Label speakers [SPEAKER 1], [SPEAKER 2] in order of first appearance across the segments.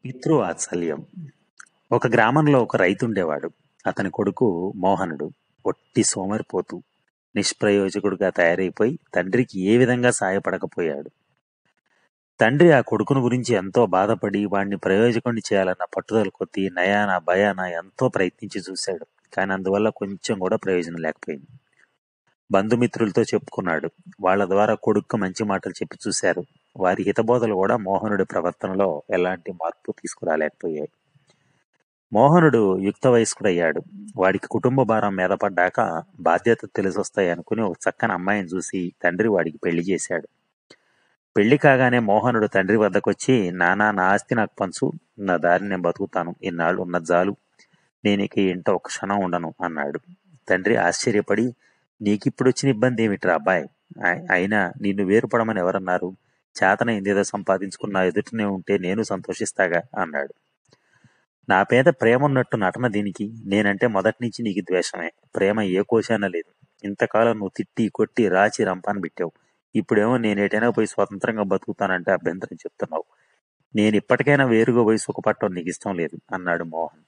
[SPEAKER 1] పితృవాత్సల్యం ఒక గ్రామంలో ఒక రైతు ఉండేవాడు అతని కొడుకు మోహనుడు ఒట్టి సోమరిపోతు నిష్ప్రయోజకుడుగా తయారైపోయి తండ్రికి ఏ విధంగా సాయపడకపోయాడు తండ్రి ఆ కొడుకును గురించి ఎంతో బాధపడి వాణ్ణి ప్రయోజకుడిని చేయాలన్న పట్టుదల కొద్దీ నయాన భయాన ఎంతో ప్రయత్నించి చూశాడు కానీ అందువల్ల కొంచెం కూడా ప్రయోజనం లేకపోయింది బంధుమిత్రులతో చెప్పుకున్నాడు వాళ్ళ ద్వారా కొడుకు మంచి మాటలు చెప్పి చూశారు వారి హితబోధలు కూడా మోహనుడి ప్రవర్తనలో ఎలాంటి మార్పు తీసుకురాలేకపోయాయి మోహనుడు యుక్త వయస్కుడయ్యాడు వాడికి కుటుంబ భారం మీద పడ్డాక బాధ్యత తెలిసొస్తాయి అనుకుని ఒక చక్కని అమ్మాయిని చూసి తండ్రి వాడికి పెళ్లి చేశాడు పెళ్లి కాగానే మోహనుడు తండ్రి వద్దకొచ్చి నానా నా ఆస్తి నాకు పంచు నా దారి నేను బతుకుతాను ఇన్నాళ్ళు ఉన్న జాలు నేను ఇక ఈ ఇంట ఒక క్షణం ఉండను అన్నాడు తండ్రి ఆశ్చర్యపడి నీకిప్పుడు వచ్చిన ఇబ్బంది ఏమిట్రా అబ్బాయి అయి- అయినా నిన్ను వేరుపడమని ఎవరన్నారు చేతన ఇందేదో సంపాదించుకున్న ఎదుటనే ఉంటే నేను సంతోషిస్తాగా అన్నాడు నా పేద ప్రేమ ఉన్నట్టు నటన దీనికి నేనంటే మొదటి నుంచి నీకు ద్వేషమే ప్రేమ ఏ కోశాన లేదు ఇంతకాలం నువ్వు తిట్టి కొట్టి రాచి రంపాన్ని పెట్టావు ఇప్పుడేమో నేను ఎటైనా పోయి స్వతంత్రంగా బతుకుతానంటే అభ్యంతరం చెప్తున్నావు నేను ఇప్పటికైనా వేరుగా పోయి సుఖపట్టడం నీకు ఇష్టం లేదు అన్నాడు మోహన్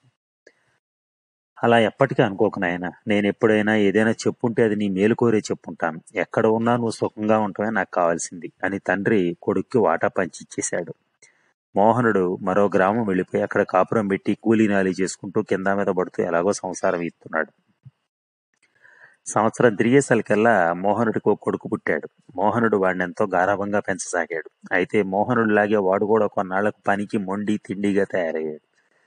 [SPEAKER 1] అలా ఎప్పటికీ అనుకోకు నాయన నేను ఎప్పుడైనా ఏదైనా చెప్పుంటే అది నీ మేలు కోరే చెప్పుంటాను ఎక్కడ ఉన్నా నువ్వు సుఖంగా ఉండటమే నాకు కావాల్సింది అని తండ్రి కొడుక్కి వాటా పంచి ఇచ్చేశాడు మోహనుడు మరో గ్రామం వెళ్ళిపోయి అక్కడ కాపురం పెట్టి కూలీ నాలి చేసుకుంటూ కింద మీద పడుతూ ఎలాగో సంసారం ఇస్తున్నాడు సంవత్సరం తిరిగేసరికల్లా మోహనుడికి ఒక కొడుకు పుట్టాడు మోహనుడు వాడిని ఎంతో గారాభంగా పెంచసాగాడు అయితే మోహనుడిలాగే వాడు కూడా కొన్నాళ్లకు పనికి మొండి తిండిగా తయారయ్యాడు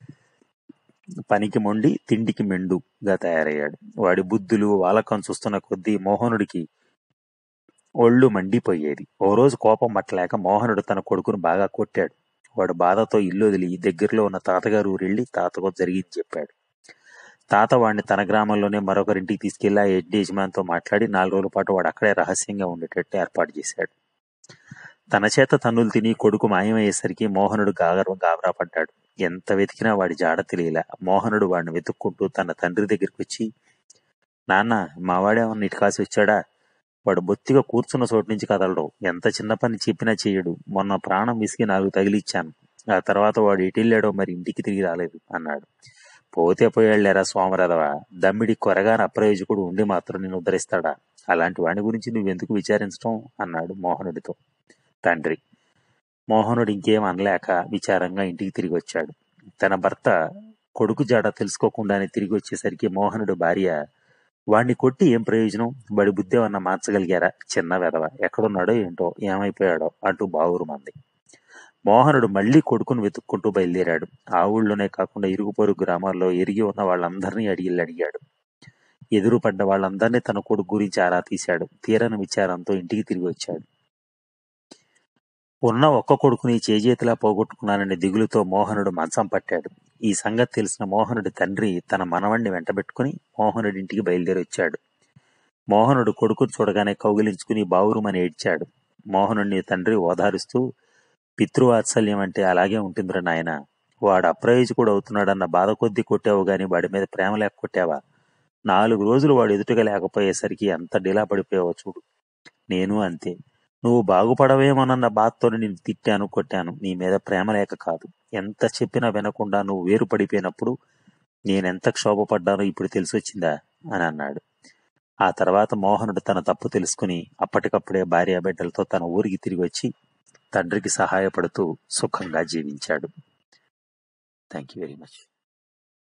[SPEAKER 1] పనికి మొండి తిండికి మెండుగా తయారయ్యాడు వాడి బుద్ధులు వాలకం చూస్తున్న కొద్దీ మోహనుడికి ఒళ్ళు మండిపోయేది ఓ రోజు కోపం పట్టలేక మోహనుడు తన కొడుకును బాగా కొట్టాడు వాడు బాధతో ఇల్లు వదిలి దగ్గరలో ఉన్న తాతగారు ఊరెళ్ళి తాతకు జరిగింది చెప్పాడు తాత వాడిని తన గ్రామంలోనే మరొకరింటికి తీసుకెళ్లి ఆ ఎడ్డి యజమానితో మాట్లాడి నాలుగు రోజుల పాటు వాడు అక్కడే రహస్యంగా ఉండేటట్టు ఏర్పాటు చేశాడు తన చేత తన్నులు తిని కొడుకు మాయమయ్యేసరికి మోహనుడు గాగర గాబరా పడ్డాడు ఎంత వెతికినా వాడి జాడ తెలియలా మోహనుడు వాడిని వెతుక్కుంటూ తన తండ్రి దగ్గరికి వచ్చి నాన్న మావాడేమన్నా ఇటు కాసి వచ్చాడా వాడు బొత్తిగా కూర్చున్న చోటు నుంచి కదలడు ఎంత చిన్న పని చెప్పినా చెయ్యడు మొన్న ప్రాణం విసిగి నాలుగు తగిలిచ్చాను ఆ తర్వాత వాడు ఎటెళ్ళాడో మరి ఇంటికి తిరిగి రాలేదు అన్నాడు పోతే పోయాళ్ళేరా సోమరదవా దమ్మిడి కొరగాని అప్రయోజకుడు ఉండి మాత్రం నేను ఉద్ధరిస్తాడా అలాంటి వాడి గురించి నువ్వెందుకు విచారించడం అన్నాడు మోహనుడితో తండ్రి మోహనుడు ఇంకేం అనలేక విచారంగా ఇంటికి తిరిగి వచ్చాడు తన భర్త కొడుకు జాడ తెలుసుకోకుండానే తిరిగి వచ్చేసరికి మోహనుడు భార్య వాణ్ణి కొట్టి ఏం ప్రయోజనం వాడి బుద్ధి ఏమన్నా మార్చగలిగారా చిన్న వెధవ ఎక్కడున్నాడో ఏంటో ఏమైపోయాడో అంటూ బావురు మంది మోహనుడు మళ్లీ కొడుకును వెతుక్కుంటూ బయలుదేరాడు ఆ ఊళ్ళోనే కాకుండా ఇరుగు పొరుగు గ్రామాల్లో ఎరిగి ఉన్న వాళ్ళందరినీ అడిగి అడిగాడు ఎదురు పడ్డ వాళ్ళందరినీ తన కొడుకు గురించి ఆరా తీశాడు తీరని విచారంతో ఇంటికి తిరిగి వచ్చాడు ఉన్న ఒక్క కొడుకుని చేజేతిలా పోగొట్టుకున్నాననే దిగులుతో మోహనుడు మంచం పట్టాడు ఈ సంగతి తెలిసిన మోహనుడి తండ్రి తన మనవణ్ణి వెంటబెట్టుకుని మోహనుడి ఇంటికి బయలుదేరి వచ్చాడు మోహనుడు కొడుకును చూడగానే కౌగిలించుకుని బావురుమని ఏడ్చాడు మోహనుడిని తండ్రి ఓదారుస్తూ పితృవాత్సల్యం అంటే అలాగే ఉంటుందిరా నాయన వాడు అప్రయోజకుడు అవుతున్నాడన్న బాధ కొద్దీ కొట్టావు గాని వాడి మీద ప్రేమ లేక కొట్టావా నాలుగు రోజులు వాడు ఎదుటగా లేకపోయేసరికి ఎంత డిలా పడిపోయావో చూడు నేను అంతే నువ్వు బాగుపడవేమోనన్న బాధతో నేను తిట్టాను కొట్టాను నీ మీద ప్రేమ లేక కాదు ఎంత చెప్పినా వినకుండా నువ్వు వేరు పడిపోయినప్పుడు నేనెంత క్షోభపడ్డానో ఇప్పుడు తెలిసొచ్చిందా అని అన్నాడు ఆ తర్వాత మోహనుడు తన తప్పు తెలుసుకుని అప్పటికప్పుడే భార్య బిడ్డలతో తన ఊరికి తిరిగి వచ్చి తండ్రికి సహాయపడుతూ సుఖంగా జీవించాడు థ్యాంక్ యూ వెరీ మచ్